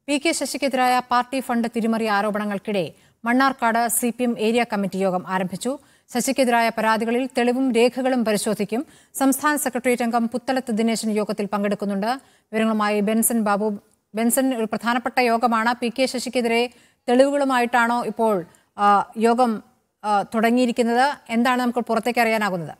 P K ശശിക്കെതിരായ party fund തിരിമറി ആരോപണങ്ങൾക്കിടെ Mannarkkad C P M area committee യോഗം ആരംഭിച്ചു ശശിക്കെതിരായ പരാതികളിൽ തെളിവും രേഖകളും പരിശോധിക്കും സംസ്ഥാന സെക്രട്ടേറിയറ്റ് അംഗം പുത്തലത്ത് ദിനേശൻ യോഗത്തിൽ പങ്കെടുക്കുന്നുണ്ട് വിവരങ്ങളുമായി ബെൻസൺ ബാബു ബെൻസൺ ഒരു പ്രധാനപ്പെട്ട യോഗമാണ് പി കെ ശശിക്കെതിരെ തെളിവുകളുമായിട്ടാണോ ഇപ്പോൾ ആ, യോഗം ആ, തുടങ്ങിയിരിക്കുന്നത് എന്താണ് നമുക്ക് പുറത്തേക്ക് അറിയാനാകുന്നത്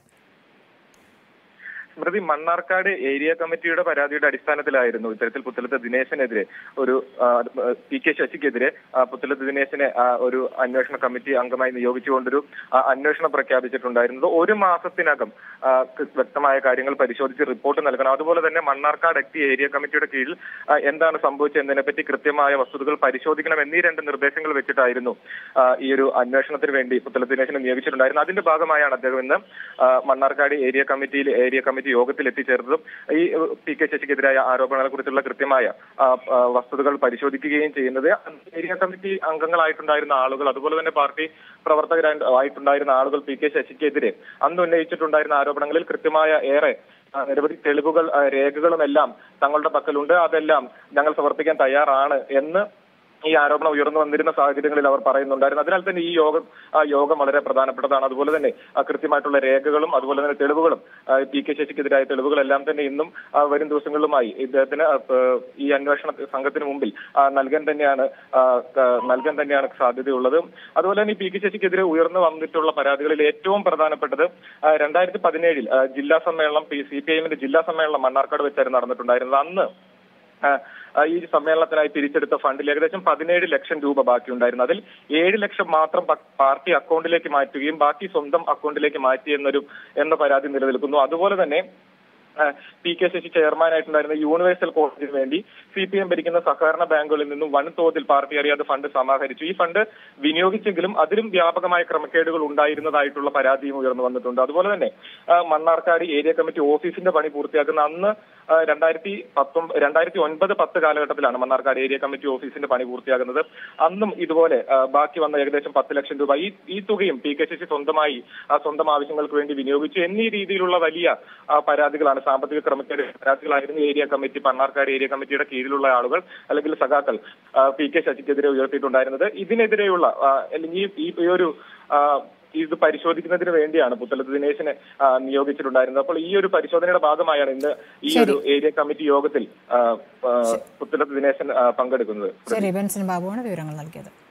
സ്മൃതി മണ്ണാർക്കാട് ഏരിയ കമ്മിറ്റിയുടെ പരാതിയുടെ അടിസ്ഥാനത്തിലായിരുന്നു ഇത്തരത്തിൽ പുത്തലത്ത് ദിനേശനെതിരെ ഒരു ആ, പി കെ ശശിക്കെതിരെ ആ, പുത്തലത്ത് ദിനേശനെ ആ, ഒരു അന്വേഷണ കമ്മിറ്റി അംഗമായി നിയോഗിച്ചുകൊണ്ടൊരു ആ, അന്വേഷണം പ്രഖ്യാപിച്ചിട്ടുണ്ടായിരുന്നത് ഒരു മാസത്തിനകം ആ, ക- വ്യക്തമായ കാര്യങ്ങൾ പരിശോധിച്ച് റിപ്പോർട്ട് നൽകണം അതുപോലെ തന്നെ മണ്ണാർക്കാട് എക്തി ഏരിയ കമ്മിറ്റിയുടെ കീഴിൽ ആ, എന്താണ് സംഭവിച്ചത് എന്നതിനെപ്പറ്റി കൃത്യമായ വസ്തുതകൾ പരിശോധിക്കണം എന്നീ രണ്ട് നിർദ്ദേശങ്ങൾ വെച്ചിട്ടായിരുന്നു ആ, ഈ ഒരു അന്വേഷണത്തിന് വേണ്ടി പുത്തലത്ത് ദിനേശനെ നിയോഗിച്ചിട്ടുണ്ടായിരുന്നത് അതിന്റെ ഭാഗമായാണ് അദ്ദേഹം ഇന്ന് ആ, മണ്ണാർക്കാട് ഏരിയ കമ്മിറ്റിയിൽ ഏരിയ കമ്മിറ്റി യോഗത്തിൽ എത്തിച്ചേർന്നതും ഈ ഏഹ്, പി കെ ശശിക്കെതിരായ ആരോപണങ്ങളെ കുറിച്ചുള്ള കൃത്യമായ ആ, ആ, വസ്തുതകൾ പരിശോധിക്കുകയും ചെയ്യുന്നത് ഏരിയ കമ്മിറ്റി അംഗങ്ങളായിട്ടുണ്ടായിരുന്ന ആളുകൾ അതുപോലെ തന്നെ പാർട്ടി പ്രവർത്തകരായി ആയിട്ടുണ്ടായിരുന്ന ആളുകൾ പി കെ ശശിക്കെതിരെ അന്ന് ഉന്നയിച്ചിട്ടുണ്ടായിരുന്ന ആരോപണങ്ങളിൽ കൃത്യമായ ഏറെ ആ, നിരവധി തെളിവുകൾ ആ, രേഖകളും എല്ലാം തങ്ങളുടെ പക്കലുണ്ട് അതെല്ലാം ഞങ്ങൾ സമർപ്പിക്കാൻ തയ്യാറാണ് എന്ന് ഈ ആരോപണം ഉയർന്നു വന്നിരുന്ന സാഹചര്യങ്ങളിൽ അവർ പറയുന്നുണ്ടായിരുന്നു അതിനാൽ തന്നെ ഈ യോഗം ആ യോഗം വളരെ പ്രധാനപ്പെട്ടതാണ് അതുപോലെ തന്നെ ആ കൃത്യമായിട്ടുള്ള രേഖകളും അതുപോലെ തന്നെ തെളിവുകളും ആ, പി കെ ശശിക്കെതിരായ തെളിവുകളെല്ലാം തന്നെ ഇന്നും ആ, വരും ദിവസങ്ങളിലുമായി ഇദ്ദേഹത്തിന് ആ, പ- ഈ അന്വേഷണ സംഘത്തിന് മുമ്പിൽ ആ, നൽകാൻ തന്നെയാണ് ആ, ക- നൽകാൻ തന്നെയാണ് സാധ്യതയുള്ളത് അതുപോലെ തന്നെ ഈ പി കെ ശശിക്കെതിരെ ഉയർന്നു വന്നിട്ടുള്ള പരാതികളിൽ ഏറ്റവും പ്രധാനപ്പെട്ടത് രണ്ടായിരത്തി പതിനേഴിൽ ജില്ലാ സമ്മേളനം പി സി പി ഐഎമ്മിന്റെ ജില്ലാ സമ്മേളനം മണ്ണാർക്കാട് വെച്ചായിരുന്നു നടന്നിട്ടുണ്ടായിരുന്നത് അന്ന് ആ, ആ, ഈ സമ്മേളനത്തിനായി പിരിച്ചെടുത്ത ഫണ്ടിൽ ഏകദേശം പതിനേഴ് ലക്ഷം രൂപ ബാക്കിയുണ്ടായിരുന്നു അതിൽ ഏഴ് ലക്ഷം മാത്രം പ- പാർട്ടി അക്കൗണ്ടിലേക്ക് മാറ്റുകയും ബാക്കി സ്വന്തം അക്കൗണ്ടിലേക്ക് മാറ്റി എന്നൊരു എന്ന പരാതി നിലനിൽക്കുന്നു അതുപോലെ തന്നെ ആ, പി കെ ശശി ചെയർമാനായിട്ടുണ്ടായിരുന്ന യൂണിവേഴ്സൽ കോളേജിന് വേണ്ടി സി പി എം ഭരിക്കുന്ന സഹകരണ ബാങ്കുകളിൽ നിന്നും വൻതോതിൽ പാർട്ടി അറിയാതെ ഫണ്ട് സമാഹരിച്ചു ഈ ഫണ്ട് വിനിയോഗിച്ചെങ്കിലും അതിലും വ്യാപകമായ ക്രമക്കേടുകൾ ഉണ്ടായിരുന്നതായിട്ടുള്ള പരാതിയും ഉയർന്നു വന്നിട്ടുണ്ട് അതുപോലെ തന്നെ ആ, മണ്ണാർക്കാട് ഏരിയ കമ്മിറ്റി ഓഫീസിന്റെ പണി പൂർത്തിയാക്കുന്ന അന്ന് ആ, രണ്ടായിരത്തി പത്തൊമ്പത് രണ്ടായിരത്തി ഒൻപത് പത്ത് കാലഘട്ടത്തിലാണ് മണ്ണാർക്കാട് ഏരിയ കമ്മിറ്റി ഓഫീസിന്റെ പണി പൂർത്തിയാകുന്നത് അന്നും ഇതുപോലെ ആ, ബാക്കി വന്ന ഏകദേശം പത്ത് ലക്ഷം രൂപ ഈ ഈ തുകയും പി കെ ശശി സ്വന്തമായി ആ, സ്വന്തം ആവശ്യങ്ങൾക്ക് വേണ്ടി വിനിയോഗിച്ചു എന്നീ രീതിയിലുള്ള വലിയ ആ, പരാതികളാണ് സാമ്പത്തിക ക്രമക്കേട് പരാതികളായിരുന്നു ഏരിയ കമ്മിറ്റി മണ്ണാർക്കാട് ഏരിയ കമ്മിറ്റിയുടെ കീഴിലുള്ള ആളുകൾ അല്ലെങ്കിൽ സഖാക്കൾ ആ, പി കെ ശശിക്കെതിരെ ഉയർത്തിയിട്ടുണ്ടായിരുന്നത് ഇതിനെതിരെയുള്ള ആ, അല്ലെങ്കിൽ ഈ- ഈ ഈ ഒരു ആ, ഇത് പരിശോധിക്കുന്നതിന് വേണ്ടിയാണ് പുത്തലത്ത് ദിനേശിനെ ആ, നിയോഗിച്ചിട്ടുണ്ടായിരുന്നത് അപ്പോൾ ഈ ഒരു പരിശോധനയുടെ ഭാഗമായാണ് ഇന്ന് ഈ ഒരു ഏരിയ കമ്മിറ്റി യോഗത്തിൽ ആ, ആ, പുത്തലത്ത് ദിനേശൻ ആ, പങ്കെടുക്കുന്നത് ശരി ബെൻസൺ ബാബുവാണ് വിവരങ്ങൾ നൽകിയത്